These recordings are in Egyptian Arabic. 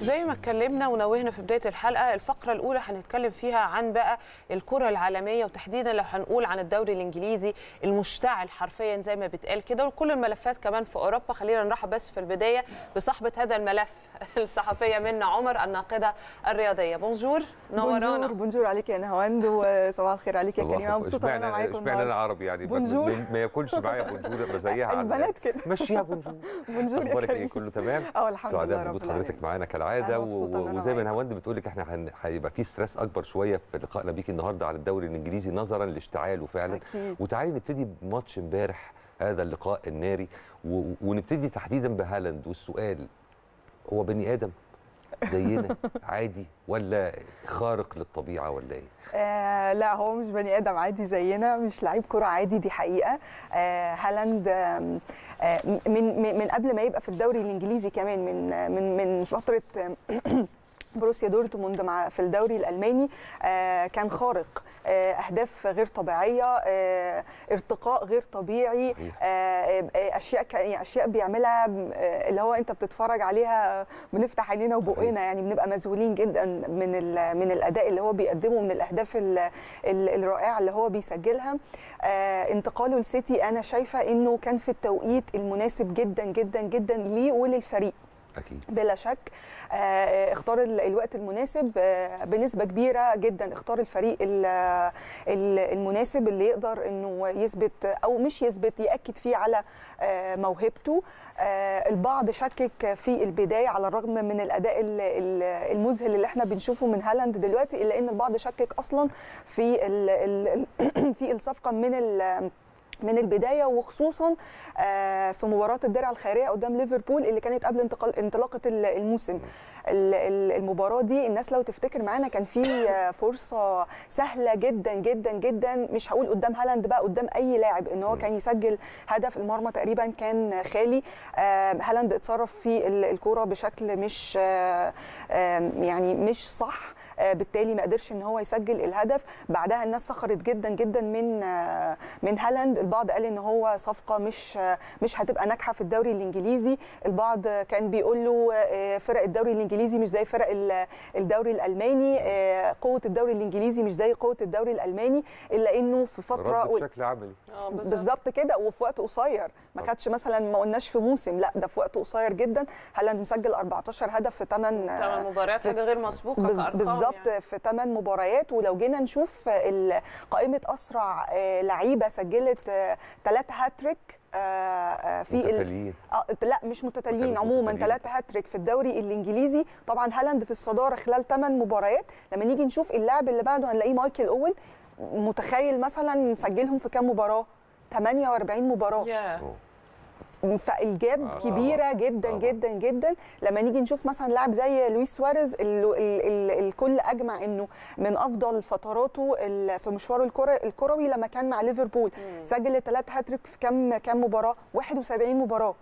زي ما اتكلمنا ونوهنا في بدايه الحلقه الفقره الاولى هنتكلم فيها عن بقى الكره العالميه وتحديدا لو هنقول عن الدوري الانجليزي المشتعل حرفيا زي ما بيتقال كده وكل الملفات كمان في اوروبا خلينا نرحب بس في البدايه بصاحبه هذا الملف الصحفيه منى عمر الناقده الرياضيه بونجور نورانا بونجور بونجور عليك يا نهاوند وصباح الخير عليك يا صباح كريمه الخير. مبسوطه ان انا اشمعنى معاكم اشمعنى انا النهاردة. عربي يعني بونجور. ما- ما ياكلش معايا بونجور ابقى زيها على- البنات كده. مشيها بونجور بونجور يا اخبارك ايه كريم كله تمام اه الحمد لله سعداء رب بوجود العالمين حضرتك معانا كالعاده أنا و- مبسوطة إن أنا وزي ما معاك. نهاوند بتقول لك احنا هن- هيبقى في ستريس اكبر شويه في لقائنا بيكي النهارده على الدوري الانجليزي نظرا لاشتعاله فعلا أكيد. وتعالي نبتدي بماتش امبارح هذا اللقاء الناري و- ونبتدي تحديدا بهالاند والسؤال هو بني ادم زينا عادي ولا خارق للطبيعه ولا ايه؟ آه لا هو مش بني ادم عادي زينا مش لعيب كره عادي دي حقيقه آه هالاند آم، آه من من من قبل ما يبقى في الدوري الانجليزي كمان من آه، من من فتره آم، بروسيا دورتموند مع في الدوري الالماني آه كان خارق آه اهداف غير طبيعيه آه ارتقاء غير طبيعي صحيح. آه آه، اشياء ك- يعني اشياء بيعملها آه، اللي هو انت بتتفرج عليها بنفتح عينينا وبقنا يعني بنبقى مذهولين جدا من ال- من الاداء اللي هو بيقدمه من الاهداف ال- ال- الرائعه اللي هو بيسجلها آه، انتقاله لسيتي انا شايفه انه كان في التوقيت المناسب جدا جدا جدا ليه وللفريق اكيد بلا شك آه، اختار ال- الوقت المناسب آه، بنسبه كبيره جدا اختار الفريق ال- ال- المناسب اللي يقدر انه يثبت او مش يثبت ياكد فيه على آه، موهبته آه، البعض شكك في البدايه على الرغم من الاداء ال- ال- المذهل اللي احنا بنشوفه من هالاند دلوقتي الا ان البعض شكك اصلا في ال- ال- في الصفقه من ال- من البدايه وخصوصا آه، في مباراه الدرع الخيريه قدام ليفربول اللي كانت قبل انتقال انطلاقه ال- الموسم ال- ال- المباراه دي الناس لو تفتكر معانا كان في آه، فرصه سهله جدا جدا جدا مش هقول قدام هالاند بقى قدام اي لاعب ان هو كان يسجل هدف المرمى تقريبا كان خالي آه، هالاند اتصرف في ال- الكوره بشكل مش آه، آه، يعني مش صح آه، بالتالي ما قدرش ان هو يسجل الهدف بعدها الناس سخرت جدا جدا من آه، من هالاند البعض قال ان هو صفقه مش آه، مش هتبقى ناجحه في الدوري الانجليزي البعض كان بيقول له آه، فرق الدوري الانجليزي مش زي فرق ال- الدوري الالماني آه، قوه الدوري الانجليزي مش زي قوه الدوري الالماني الا انه في فتره رد بشكل عملي اه بالظبط بالظبط كده وفي وقت قصير ما طب. خدش مثلا ما قلناش في موسم لا ده في وقت قصير جدا هالاند مسجل 14 هدف في 8 ثمان مباريات حاجه غير مسبوقه بز- كأرقام بالظبط يعني. في 8 مباريات ولو جينا نشوف ال- قائمه اسرع آه، لعيبه سجلت ثلاثه هاتريك آه، آه، في ال- متتاليين اه لا مش متتاليين متتاليين. عموما ثلاثه هاتريك في الدوري الانجليزي طبعا هالاند في الصداره خلال 8 مباريات لما نيجي نشوف اللاعب اللي بعده هنلاقيه مايكل اوين متخيل مثلا سجلهم في كام مباراه 48 مباراه ياه. أوه. فالجاب آه، كبيره جدا طبعاً. جدا جدا لما نيجي نشوف مثلا لاعب زي لويس سواريز ال- ال- ال- الكل اجمع انه من افضل فتراته ال- في مشواره الكرة الكروي لما كان مع ليفربول سجل ثلاث هاتريك في كام كام مباراه 71 مباراه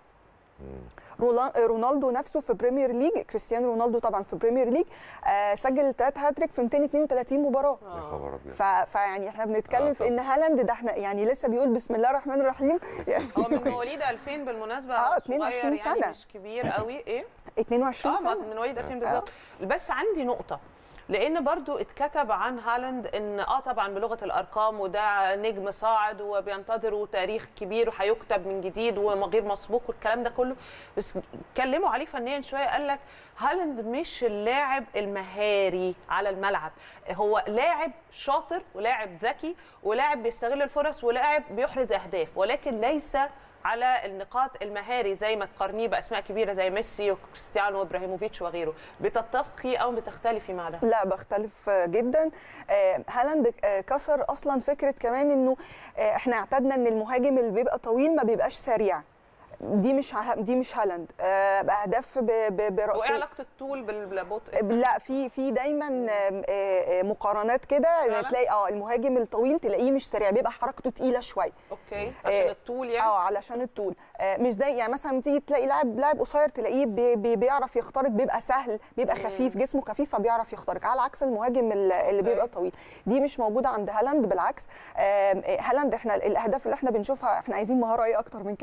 رولا- رونالدو نفسه في بريمير ليج كريستيانو رونالدو طبعا في بريمير ليج آه سجل ثلاث هاتريك في 232 مباراه يا خبر ابيض ف... فيعني احنا بنتكلم آه، في ان هالاند ده احنا يعني لسه بيقول بسم الله الرحمن الرحيم يعني هو من مواليد 2000 بالمناسبه آه، صغير 22 يعني سنة. مش كبير قوي ايه 22 اه سنه من مواليد 2000 بالظبط بس عندي نقطه لان برضو اتكتب عن هالاند ان اه طبعا بلغه الارقام وده نجم صاعد وبينتظروا تاريخ كبير وهيكتب من جديد وغير مسبوق والكلام ده كله بس اتكلموا عليه فنيا شويه قال لك هالاند مش اللاعب المهاري على الملعب هو لاعب شاطر ولاعب ذكي ولاعب بيستغل الفرص ولاعب بيحرز اهداف ولكن ليس على النقاط المهاري زي ما تقارنيه باسماء كبيره زي ميسي وكريستيانو وابراهيموفيتش وغيره بتتفقي او بتختلفي مع ده لا بختلف جدا آه، هالاند آه، كسر اصلا فكره كمان انه آه، احنا اعتدنا ان المهاجم اللي بيبقى طويل ما بيبقاش سريع دي مش ه- دي مش هالاند آه، باهداف ب- ب- وايه براسيه علاقه الطول بال- بالبطء لا في في دايما آم، آه، آه، مقارنات كده فعلا؟ تلاقي اه المهاجم الطويل تلاقيه مش سريع بيبقى حركته تقيله شويه اوكي عشان آه، الطول يعني اه علشان الطول آه مش زي يعني مثلا تيجي تلاقي لاعب لاعب قصير تلاقيه بي بي بيعرف يخترق بيبقى سهل بيبقى خفيف جسمه خفيف فبيعرف يخترق على عكس المهاجم ال- اللي بيبقى طويل دي مش موجوده عند هالاند بالعكس آم، آه، هالاند احنا الاهداف اللي احنا بنشوفها احنا عايزين مهاره ايه اكتر من كده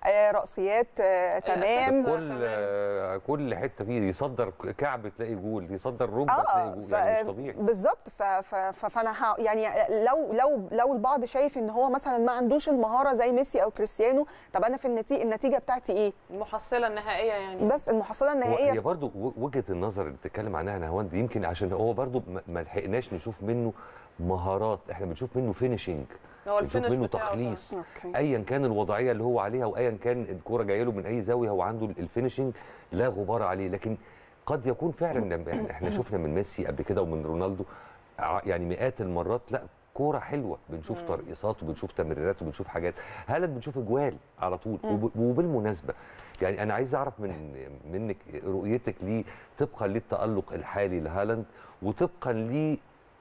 آه، رأسيات آه، تمام أساس كل آه، كل حته فيه يصدر كعب تلاقي جول يصدر ركبه اه تلاقي جول ف- يعني مش طبيعي بالظبط ف- ف- ف- فانا ه- يعني لو لو لو البعض شايف ان هو مثلا ما عندوش المهاره زي ميسي او كريستيانو طب انا في النتيجه النتيجه بتاعتي ايه المحصله النهائيه يعني بس المحصله هو هي النهائيه برضو و- وجهه النظر اللي بتتكلم عنها نهاوند يمكن عشان هو برضو ما- ما لحقناش نشوف منه مهارات احنا بنشوف منه فينيشنج هو بنشوف الفينش منه بتاعه تخليص أوكي. ايا كان الوضعيه اللي هو عليها وايا كان الكوره جايه له من اي زاويه هو عنده الفينشنج لا غبار عليه لكن قد يكون فعلا لما- يعني احنا شفنا من ميسي قبل كده ومن رونالدو ع- يعني مئات المرات لا كوره حلوه بنشوف مم. ترقيصات وبنشوف تمريرات وبنشوف حاجات هالاند بنشوف اجوال على طول وب- وبالمناسبه يعني انا عايز اعرف من منك رؤيتك ليه طبقا للتالق الحالي لهالاند وطبقا ل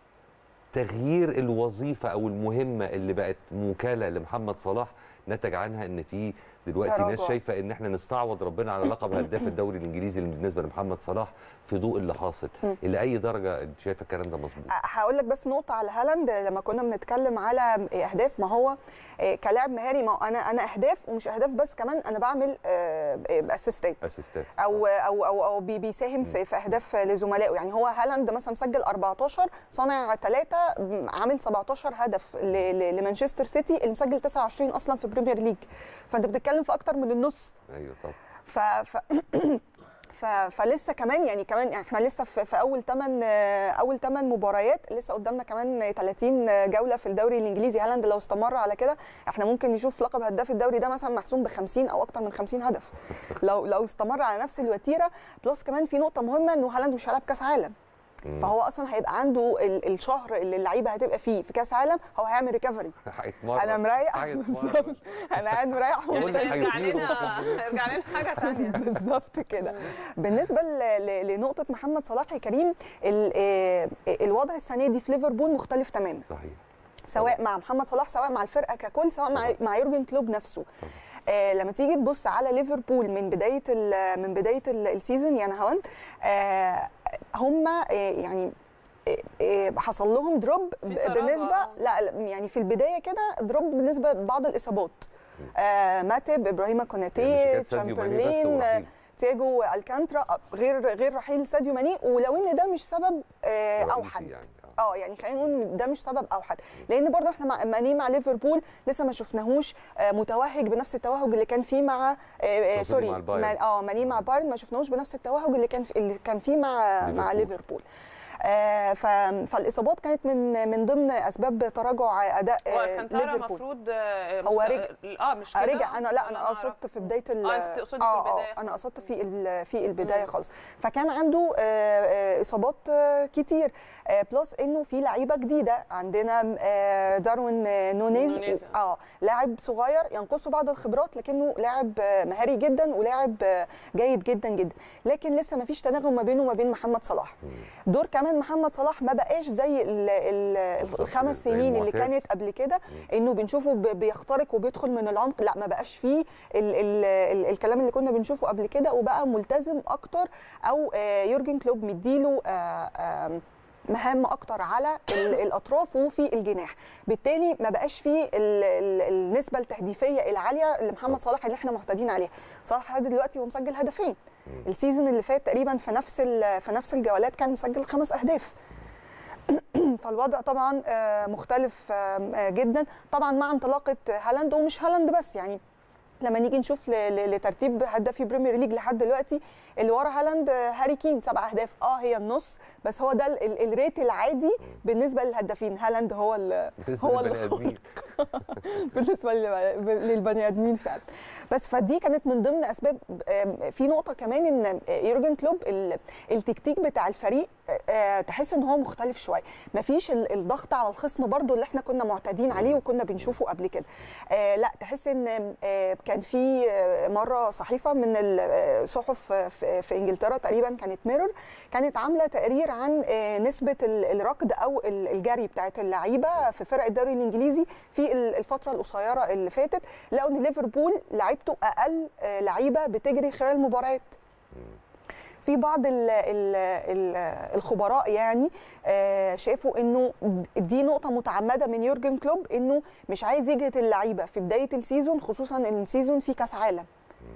تغيير الوظيفه او المهمه اللي بقت موكله لمحمد صلاح نتج عنها ان في دلوقتي ناس تراجع. شايفه ان احنا نستعوض ربنا على لقب هداف الدوري الانجليزي اللي بالنسبه لمحمد صلاح في ضوء اللي حاصل مم. الى اي درجه انت شايفه الكلام ده مظبوط هقول لك بس نقطه على هالاند لما كنا بنتكلم على اهداف ما هو آه، كلاعب مهاري ما هو انا انا اهداف ومش اهداف بس كمان انا بعمل اسيستات اسيستات او او او او بي- بيساهم في في اهداف لزملائه يعني هو هالاند مثلا مسجل 14 صانع ثلاثه عامل 17 هدف ل- ل- لمانشستر سيتي اللي مسجل 29 اصلا في بريمير ليج فانت بتتكلم في اكتر من النص ايوه طبعا ف, ف... ف... فلسه كمان يعني كمان يعني احنا لسه في, في اول 8 اول 8 مباريات لسه قدامنا كمان 30 جوله في الدوري الانجليزي هالاند لو استمر على كده احنا ممكن نشوف لقب هداف الدوري ده مثلا محسوم ب 50 او اكتر من 50 هدف لو لو استمر على نفس الوتيره بلس كمان في نقطه مهمه انه هالاند مش هيلعب كاس عالم مم. فهو اصلا هيبقى عنده ال- الشهر اللي اللعيبه هتبقى فيه في كاس عالم هو هيعمل ريكفري هيتمرن انا مريح هيتمرن. بالظبط انا قاعد مريح يعني قلت ومستني يرجع هيطيروا. لنا يرجع لنا حاجه ثانيه بالظبط كده بالنسبه ل- ل- لنقطه محمد صلاح يا كريم ال- آه، الوضع السنه دي في ليفربول مختلف تماما صحيح سواء مع محمد صلاح سواء مع الفرقه ككل سواء مع طبعا. مع يورجن كلوب نفسه طبعا. آه لما تيجي تبص على ليفربول من بدايه ال- من بدايه ال- السيزون يعني هوند آه هم آه يعني آه، آه، حصل لهم دروب في ب- تراجع، بالنسبه آه. لا لا، يعني في البدايه كده دروب بالنسبه لبعض الاصابات آه ماتب ابراهيم يعني كوناتي مش حكاية ساديو ماني بس تشامبرلين آه، ورحيل. تياجو الكانترا غير غير رحيل ساديو ماني ولو ان ده مش سبب آه، رئيسي اوحد يعني آه. اه يعني خلينا نقول إن ده مش سبب اوحد لان برضه احنا مع ماني مع ليفربول لسه ما شفناهوش آه، متوهج بنفس التوهج اللي كان فيه مع آه، آه، تقصدي سوري مع البايرن. ما- اه ماني مع بايرن ما شفناهوش بنفس التوهج اللي كان في اللي كان فيه مع مع ليفربول. ليفربول آه، ف- فالاصابات كانت من من ضمن اسباب تراجع اداء هو آه، الكانتارا ليفربول المفروض آه، هو مست- رجع. اه مش كده رجع انا لا انا أعرف. قصدت في بدايه ال اه انت تقصدي في آه، البدايه آه، انا خالص. قصدت في ال- في البدايه مم. خالص فكان عنده آه، آه، اصابات آه، كتير آه، بلس انه في لعيبه جديده عندنا آه، داروين آه، نونيز نونيز. اه لاعب صغير ينقصه بعض الخبرات لكنه لاعب آه، مهاري جدا ولاعب آه، جيد جدا جدا لكن لسه ما فيش تناغم ما بينه وما بين محمد صلاح مم. دور كمان محمد صلاح ما بقاش زي ال ال بالظبط الخمس زي سنين اللي المعتاد. كانت قبل كده انه بنشوفه ب- بيخترق وبيدخل من العمق لا ما بقاش فيه ال ال ال الكلام اللي كنا بنشوفه قبل كده وبقى ملتزم اكتر او آه، يورجن كلوب مديله آه، آم، مهام اكتر على ال- الاطراف وفي الجناح بالتالي ما بقاش فيه ال- ال- النسبه التهديفيه العاليه لمحمد صح. صلاح اللي احنا معتادين عليها صلاح لحد دلوقتي هو مسجل هدفين مم. السيزون اللي فات تقريبا في نفس ال- في نفس الجولات كان مسجل خمس اهداف فالوضع طبعا آه، مختلف آه، آه، جدا طبعا مع انطلاقه هالاند ومش هالاند بس يعني لما نيجي نشوف ل- ل- لترتيب هدافي بريمير ليج لحد دلوقتي اللي ورا هالاند آه، هاري كين سبع اهداف اه هي النص بس هو ده ال- ال- الريت العادي بالنسبه للهدافين هالاند هو ال- بالنسبه هو للبني الخارق. ادمين بالنسبه لل- للبني ادمين فعلا بس فدي كانت من ضمن اسباب آم، في نقطه كمان ان يورجن كلوب ال- التكتيك بتاع الفريق آه، تحس ان هو مختلف شويه مفيش ال- الضغط على الخصم برضو اللي احنا كنا معتادين عليه وكنا بنشوفه قبل كده آه، لا تحس ان آه، كان في آه، مره صحيفه من الصحف في في انجلترا تقريبا كانت ميرور كانت عامله تقرير عن آه، نسبه ال- الركض او ال- الجري بتاعت اللعيبه في فرق الدوري الانجليزي في ال- الفتره القصيره اللي فاتت لقوا ان ليفربول لعيبته اقل آه، لعيبه بتجري خلال المباريات في بعض ال ال ال الخبراء يعني آه، شافوا انه دي نقطه متعمده من يورجن كلوب انه مش عايز يجهد اللعيبه في بدايه السيزون خصوصا ان السيزون فيه كاس عالم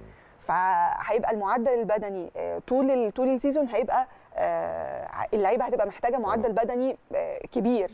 فهيبقى المعدل البدني آه، طول ال- طول السيزون هيبقى آه، اللعيبه هتبقى محتاجه معدل بدني آه، كبير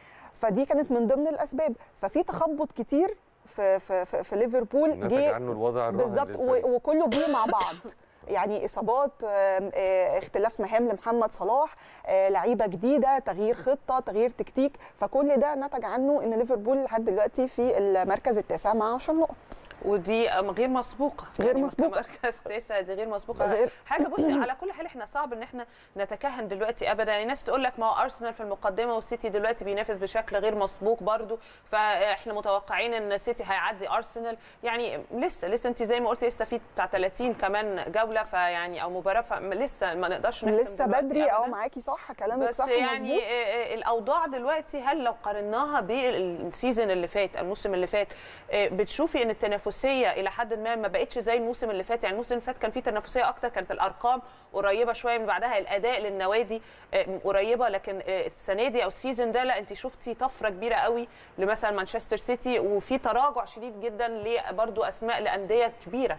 فدي كانت من ضمن الاسباب ففي تخبط كتير في في في, في ليفربول نتج عنه الوضع الراهن بالظبط للفريق. و- وكله جه مع بعض يعني اصابات آم، آه، اختلاف مهام لمحمد صلاح آه، لعيبه جديده تغيير خطه تغيير تكتيك فكل ده نتج عنه ان ليفربول لحد دلوقتي في المركز التاسع مع 10 نقط ودي غير مسبوقه غير يعني مسبوقة. كمركز تاسع دي غير مسبوقه غير- حاجه بصي على كل حال احنا صعب ان احنا نتكهن دلوقتي ابدا يعني ناس تقول لك ما هو ارسنال في المقدمه والسيتي دلوقتي بينافس بشكل غير مسبوق برضو فاحنا متوقعين ان السيتي هيعدي ارسنال يعني لسه لسه انت زي ما قلتي لسه في بتاع 30 كمان جوله فيعني او مباراه فلسه ما نقدرش نحسم لسه دلوقتي بدري اه أبداً. معاكي صح كلامك بس صح يعني مظبوط. آه، آه، الاوضاع دلوقتي هل لو قارناها بالسيزون اللي فات الموسم اللي فات آه، بتشوفي ان التنافسيه الى حد ما ما بقتش زي الموسم اللي فات يعني الموسم اللي فات كان فيه تنافسيه اكتر كانت الارقام قريبه شويه من بعدها الاداء للنوادي آه، قريبه لكن آه، السنه دي او السيزون ده لا انت شفتي طفره كبيره قوي لمثلا مانشستر سيتي وفي تراجع شديد جدا لبرضه اسماء لانديه كبيره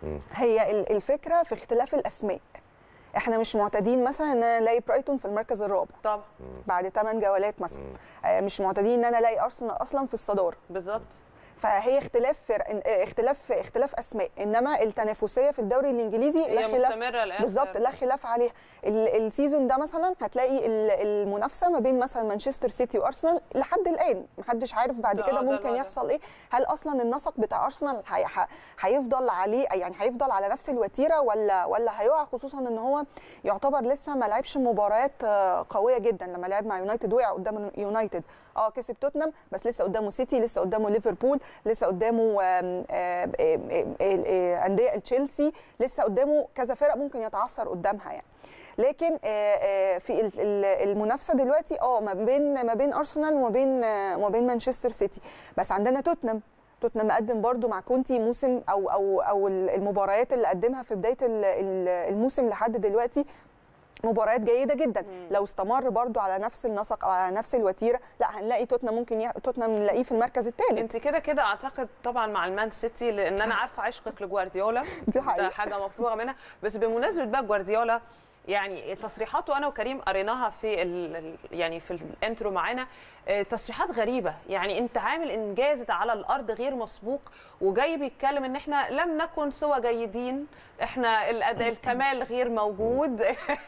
هي ال- الفكره في اختلاف الاسماء احنا مش معتادين مثلا ان انا الاقي برايتون في المركز الرابع طبعا بعد 8 جولات مثلا آه، مش معتادين ان انا الاقي ارسنال اصلا في الصداره بالظبط فهي اختلاف فرق آه، اختلاف اختلاف اسماء انما التنافسيه في الدوري الانجليزي لا هي خلاف مستمره الان بالظبط لا خلاف عليها ال- السيزون ده مثلا هتلاقي ال- المنافسه ما بين مثلا مانشستر سيتي وارسنال لحد الان محدش عارف بعد ده- كده آه، ده ممكن الوضع. يحصل ايه هل اصلا النسق بتاع ارسنال هي- ه- هيفضل عليه يعني هيفضل على نفس الوتيره ولا ولا هيقع خصوصا ان هو يعتبر لسه ما لعبش مباريات آه، قويه جدا لما لعب مع يونايتد وقع قدام يونايتد اه كسب توتنهام بس لسه قدامه سيتي لسه قدامه ليفربول لسه قدامه آم، آم، آم، آم، آم، انديه تشيلسي لسه قدامه كذا فرق ممكن يتعثر قدامها يعني لكن آه، آه، في ال- ال- المنافسه دلوقتي اه ما بين ما بين ارسنال وما بين آه، وما بين مانشستر سيتي بس عندنا توتنهام توتنهام مقدم برضو مع كونتي موسم او او او المباريات اللي قدمها في بدايه ال- ال- الموسم لحد دلوقتي مباريات جيده جدا مم. لو استمر برضو على نفس النسق او على نفس الوتيره لا هنلاقي توتنهام ممكن ي... توتنهام نلاقيه في المركز الثالث انت كده كده اعتقد طبعا مع المان سيتي لان انا عارفه عشقك لجوارديولا دي حقيقة. ده حاجه مفروغه منها بس بمناسبه بقى جوارديولا يعني تصريحاته انا وكريم قريناها في ال ال- يعني في الانترو معانا آه، تصريحات غريبه يعني انت عامل انجاز على الارض غير مسبوق وجاي بيتكلم ان احنا لم نكن سوى جيدين احنا الاداء الكمال غير موجود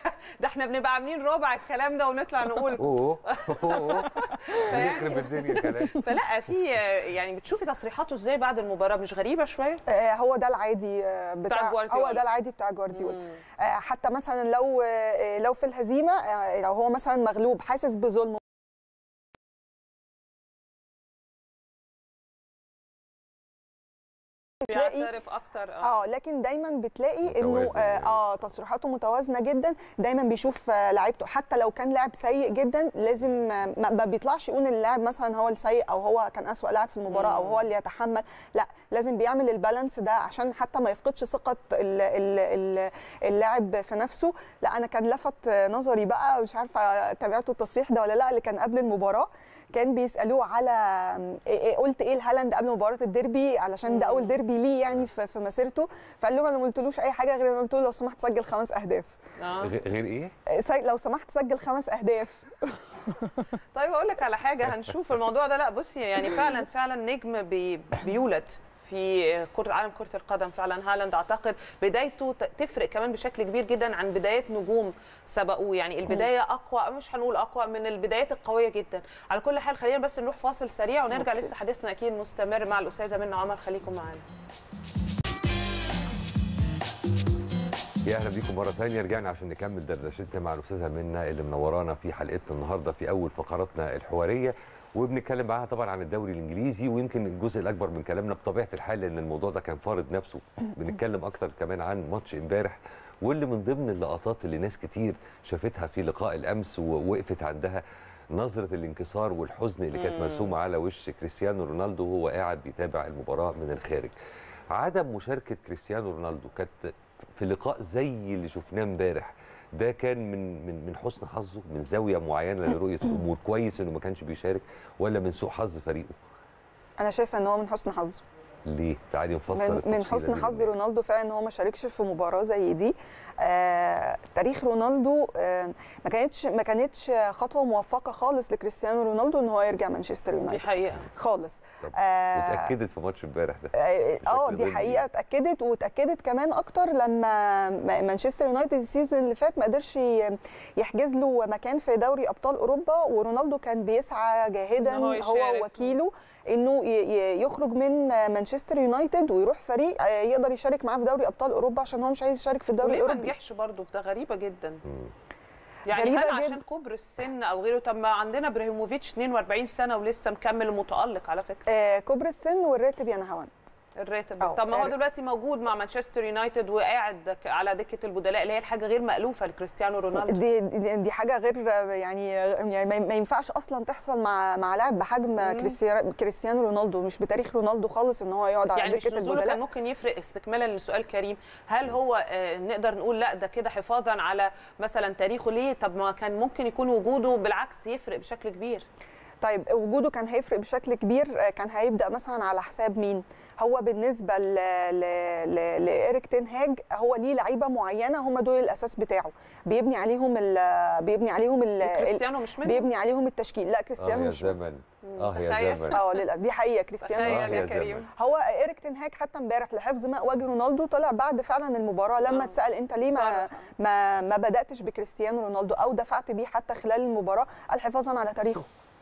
ده احنا بنبقى عاملين ربع الكلام ده ونطلع نقول اوه اوه يخرب الدنيا كلام فلا في يعني بتشوفي تصريحاته ازاي بعد المباراه مش غريبه شويه آه، هو ده العادي آه، بتاع, بتاع جوارديولا. هو ده العادي بتاع جوارديولا مم. آه، حتى مثلا لو آه، لو في الهزيمه آه، لو هو مثلا مغلوب حاسس بظلم بتلاقي بيعترف اكتر اه لكن دايما بتلاقي انه متوازن اه, يعني. آه تصريحاته متوازنه جدا دايما بيشوف آه لعيبته حتى لو كان لاعب سيء جدا لازم آه ما ما بيطلعش يقول ان اللاعب مثلا هو السيء او هو كان اسوأ لاعب في المباراه او مم. هو اللي يتحمل لا لازم بيعمل البالانس ده عشان حتى ما يفقدش ثقه ال- ال- ال- اللاعب في نفسه لا انا كان لفت نظري بقى مش عارفه تابعتوا التصريح ده ولا لا اللي كان قبل المباراه كان بيسالوه على إيه إيه قلت ايه لهالاند قبل مباراه الديربي علشان ده اول مم. ديربي ليه يعني في في مسيرته فقال لهم انا ما قلتلوش اي حاجه غير ان قلت له لو سمحت سجل خمس اهداف آه. غ- غير ايه؟ إيه، سي- لو سمحت سجل خمس اهداف طيب اقول لك على حاجه هنشوف الموضوع ده لا بصي يعني فعلا فعلا نجم بي بيولد في كرة عالم كرة القدم فعلا هالاند اعتقد بدايته ت- تفرق كمان بشكل كبير جدا عن بدايات نجوم سبقوه يعني البداية اقوى مش هنقول اقوى من البدايات القوية جدا على كل حال خلينا بس نروح فاصل سريع ونرجع أوكي. لسه حديثنا اكيد مستمر مع الاستاذة منى عمر خليكم معانا يا اهلا بيكم مره ثانيه رجعنا عشان نكمل دردشتنا مع الاستاذه منى اللي منورانا في حلقتنا النهارده في اول فقراتنا الحواريه وبنتكلم معاها طبعا عن الدوري الانجليزي ويمكن الجزء الاكبر من كلامنا بطبيعه الحال لان الموضوع ده كان فارض نفسه بنتكلم اكتر كمان عن ماتش امبارح واللي من ضمن اللقطات اللي ناس كتير شافتها في لقاء الامس ووقفت عندها نظره الانكسار والحزن اللي كانت مم. مرسومه على وش كريستيانو رونالدو وهو قاعد بيتابع المباراه من الخارج عدم مشاركه كريستيانو رونالدو كانت في لقاء زي اللي شفناه امبارح ده كان من من من حسن حظه من زاويه معينه لرؤيه الامور كويس انه ما كانش بيشارك ولا من سوء حظ فريقه انا شايفه ان هو من حسن حظه ليه تعالي نفسر من, من التفصيلة حسن دي حظ للناس. رونالدو فعلا ان هو ما شاركش في مباراه زي دي آه تاريخ رونالدو آه ما كانتش ما كانتش خطوه موفقه خالص لكريستيانو رونالدو ان هو يرجع مانشستر دي يونايتد حقيقه خالص طب آه، واتاكدت في ماتش امبارح ده اه آه، بشكل دي ضمني حقيقه يعني. اتاكدت واتاكدت كمان اكتر لما ما- مانشستر يونايتد السيزون اللي فات ما قدرش ي- يحجز له مكان في دوري ابطال اوروبا ورونالدو كان بيسعى جاهدا إن هو يشارك. هو وكيله انه ي- ي- يخرج من مانشستر يونايتد ويروح فريق آه، يقدر يشارك معاه في دوري ابطال اوروبا عشان هو مش عايز يشارك في الدوري وليه ما الاوروبي نجحش برضه في ده غريبه جدا مم. يعني غريبة هل جداً. عشان كبر السن او غيره طب ما عندنا ابراهيموفيتش 42 سنه ولسه مكمل ومتالق على فكره آه، كبر السن والراتب يا نهاوند الراتب أو طب ما هو الر- دلوقتي موجود مع مانشستر يونايتد وقاعد دك- على دكه البدلاء اللي هي الحاجه غير مألوفه لكريستيانو رونالدو دي دي دي حاجه غير يعني يعني ما- ما ينفعش اصلا تحصل مع مع لاعب بحجم مم. كريستيانو كريستيانو رونالدو مش بتاريخ رونالدو خالص ان هو يقعد على يعني مش دكه نزوله كان البدلاء ممكن يفرق استكمالا لسؤال كريم هل هو آه، نقدر نقول لا ده كده حفاظا على مثلا تاريخه ليه طب ما كان ممكن يكون وجوده بالعكس يفرق بشكل كبير طيب وجوده كان هيفرق بشكل كبير آه، كان هيبدا مثلا على حساب مين هو بالنسبه ل... ل... ل... لإيريك تين هاج هو ليه لعيبه معينه هم دول الاساس بتاعه بيبني عليهم ال... بيبني عليهم ال... ال... كريستيانو مش منه بيبني عليهم التشكيل لا اه كريستيانو يا مش زمن اه يا تخيل. زمن اه للأسف دي حقيقه كريستيانو مش تخيل آه يا يا كريم زمن. هو ايريك تين هاج حتى امبارح لحفظ ماء وجه رونالدو طلع بعد فعلا المباراه لما آه. اتسال انت ليه ما صرح. ما ما بداتش بكريستيانو رونالدو او دفعت بيه حتى خلال المباراه قال حفاظا على تاريخه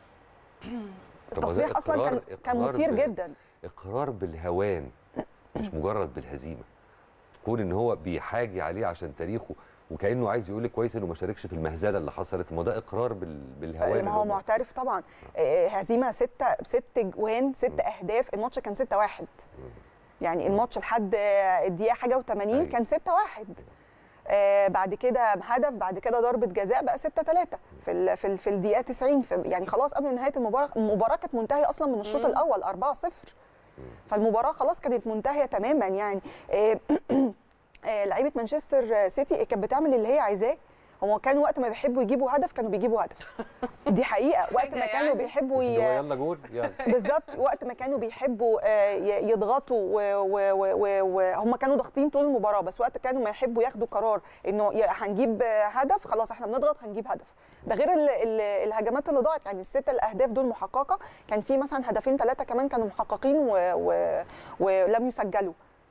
طب ما ده التصريح اصلا كان إقرار- كان إقرار مثير ب- جدا اقرار بالهوان مش مجرد بالهزيمه كون ان هو بيحاجي عليه عشان تاريخه وكانه عايز يقول لك كويس انه ما شاركش في المهزله اللي حصلت ما ده اقرار بال... بالهوان ما هو اللي هم- معترف طبعا آه، هزيمه ستة ست جوان ست اهداف الماتش كان 6 1 يعني الماتش لحد آه، الدقيقه حاجه و80 أيوة. كان 6 1 آه بعد كده هدف بعد كده ضربه جزاء بقى 6 3 في ال في, ال في الدقيقه 90 في يعني خلاص قبل نهايه المباراه المباراه كانت منتهيه اصلا من الشوط مم. الاول 4 0 فالمباراه خلاص كانت منتهيه تماما يعني آه، آه، لعيبه مانشستر سيتي كانت بتعمل اللي هي عايزاه هو كان وقت ما بيحبوا يجيبوا هدف كانوا بيجيبوا هدف دي حقيقه وقت ما حاجة كانوا يعني. بيحبوا اللي هو ي... يلا جول يلا بالظبط وقت ما كانوا بيحبوا آه، ي- يضغطوا وهم كانوا ضاغطين طول المباراه بس وقت كانوا ما يحبوا ياخدوا قرار انه ي- هنجيب آه، هدف خلاص احنا بنضغط هنجيب هدف ده غير ال ال الهجمات اللي ضاعت يعني الست الاهداف دول محققه كان في مثلا هدفين ثلاثه كمان كانوا محققين و و ولم يسجلوا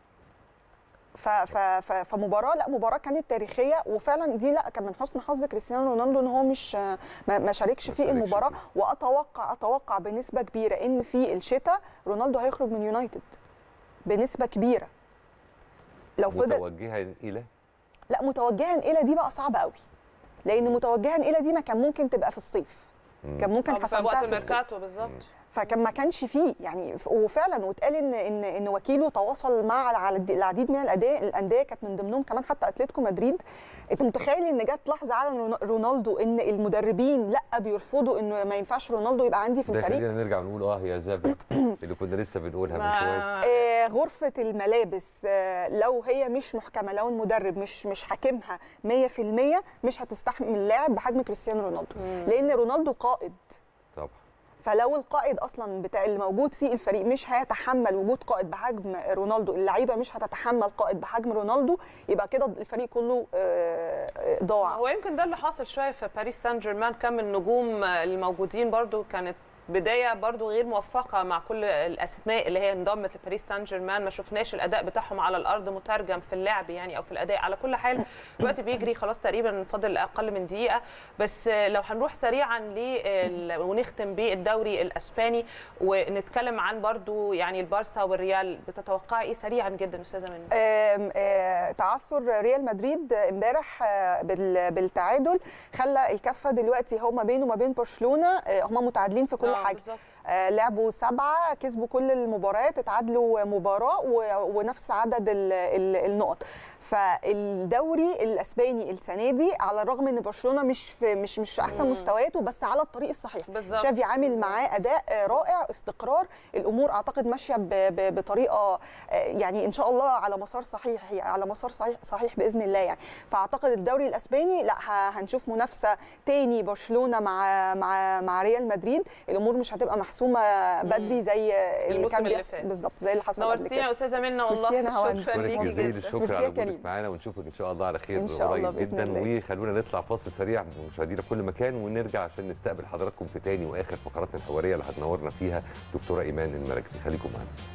ف ف ف فمباراه لا مباراه كانت تاريخيه وفعلا دي لا كان من حسن حظ كريستيانو رونالدو ان هو مش ما, ما شاركش ما في شاركش المباراه فيه. واتوقع اتوقع بنسبه كبيره ان في الشتاء رونالدو هيخرج من يونايتد بنسبه كبيره لو فضل متوجهه الى لا متوجها الى دي بقى صعبه قوي لان متوجها الى دي ما كان ممكن تبقى في الصيف مم. كان ممكن آه، في وقت حسمتها في الصيف الميركاتو بالظبط فكان ما كانش فيه يعني ف- وفعلا واتقال ان ان ان وكيله تواصل مع على الد- العديد من الأداء- الانديه كانت من ضمنهم كمان حتى اتلتيكو مدريد انت متخيل ان جت لحظه على رون- رونالدو ان المدربين لا بيرفضوا انه ما ينفعش رونالدو يبقى عندي في ده الفريق خلينا نرجع نقول اه يا زبن اللي كنا لسه بنقولها من شويه ما آه، غرفة الملابس آه، لو هي مش محكمة لو المدرب مش مش حاكمها 100% مش هتستحمل لاعب بحجم كريستيانو رونالدو لأن رونالدو قائد طبعا فلو القائد اصلا بتاع اللي موجود في الفريق مش هيتحمل وجود قائد بحجم رونالدو اللعيبه مش هتتحمل قائد بحجم رونالدو يبقى كده الفريق كله آه، آه، ضاع هو يمكن ده اللي حاصل شويه في باريس سان جيرمان كم من النجوم الموجودين برضو كانت بدايه برضو غير موفقه مع كل الاسماء اللي هي انضمت لباريس سان جيرمان ما شفناش الاداء بتاعهم على الارض مترجم في اللعب يعني او في الاداء على كل حال الوقت بيجري خلاص تقريبا فاضل اقل من دقيقه بس لو هنروح سريعا لل- ونختم بالدوري الاسباني ونتكلم عن برضو يعني البارسا والريال بتتوقعي ايه سريعا جدا استاذه منى آم، آه، تعثر ريال مدريد امبارح آه، بال- بالتعادل خلى الكفه دلوقتي هو ما بينه وما بين برشلونه آه، هما متعادلين في كل آه، حاجه بالظبط. آه، لعبوا سبعة كسبوا كل المباريات اتعادلوا مباراة و- ونفس عدد ال- ال- النقط فالدوري الاسباني السنه دي على الرغم ان برشلونه مش في مش مش في احسن مم. مستوياته بس على الطريق الصحيح بالظبط شافي عامل بالظبط. معاه اداء آه، رائع استقرار الامور اعتقد ماشيه ب- ب- بطريقه آه، يعني ان شاء الله على مسار صحيح على مسار صحيح صحيح باذن الله يعني فاعتقد الدوري الاسباني لا ه- هنشوف منافسه تاني برشلونه مع مع مع ريال مدريد الامور مش هتبقى محسومه بدري زي اللي الموسم كان اللي بيحصل فات. بالظبط زي اللي حصل قبل نورتينا يا كده استاذه منى ميرسي والله يا نهاوند. شكرا شكرا ليكي جزيلا جدا الشكر ميرسي على يا وجودك كريم. معانا ونشوفك ان شاء الله على خير إن شاء الله قريب بإذن جدا الله. وخلونا نطلع فاصل سريع مشاهدينا في كل مكان ونرجع عشان نستقبل حضراتكم في تاني واخر فقراتنا الحواريه اللي هتنورنا فيها دكتوره ايمان المراكبي خليكم معانا